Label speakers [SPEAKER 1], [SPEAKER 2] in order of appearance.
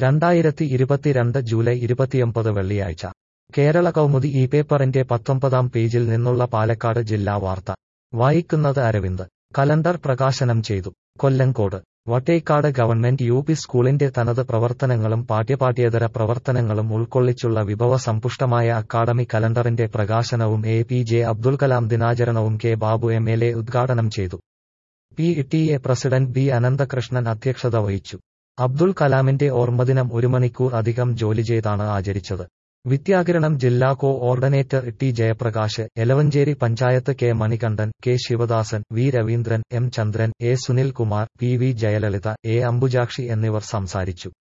[SPEAKER 1] രണ്ടായിരത്തി ഇരുപത്തിരണ്ട് ജൂലൈ ഇരുപത്തിയൊമ്പത് വെള്ളിയാഴ്ച കേരള കൗമുദി ഈ പേപ്പറിന്റെ പത്തൊമ്പതാം പേജിൽ നിന്നുള്ള പാലക്കാട് ജില്ലാ വാർത്ത വായിക്കുന്നത് അരവിന്ദ് കലണ്ടർ പ്രകാശനം ചെയ്തു Kollengode Vattekad government U P സ്കൂളിന്റെ തനത് പ്രവർത്തനങ്ങളും പാഠ്യപാഠ്യേതര പ്രവർത്തനങ്ങളും ഉൾക്കൊള്ളിച്ചുള്ള വിഭവസമ്പുഷ്ടമായ അക്കാദമി കലണ്ടറിന്റെ പ്രകാശനവും A P J Abdul Kalam ദിനാചരണവും K Babu M L A ഉദ്ഘാടനം ചെയ്തു P T A president B Ananthakrishnan അധ്യക്ഷത വഹിച്ചു അബ്ദുൽ കലാമിന്റെ ഓർമ്മദിനം ഒരു മണിക്കൂർ അധികം ജോലി ചെയ്താണ് ആചരിച്ചത് വിദ്യാകിരണം ജില്ലാ coordinator T Jayaprakash Elavanchery panchayat K Manikandan K Sivadasan V Raveendran M Chandran A Sunilkumar P V Jayalalitha A Ambujakshi എന്നിവർ സംസാരിച്ചു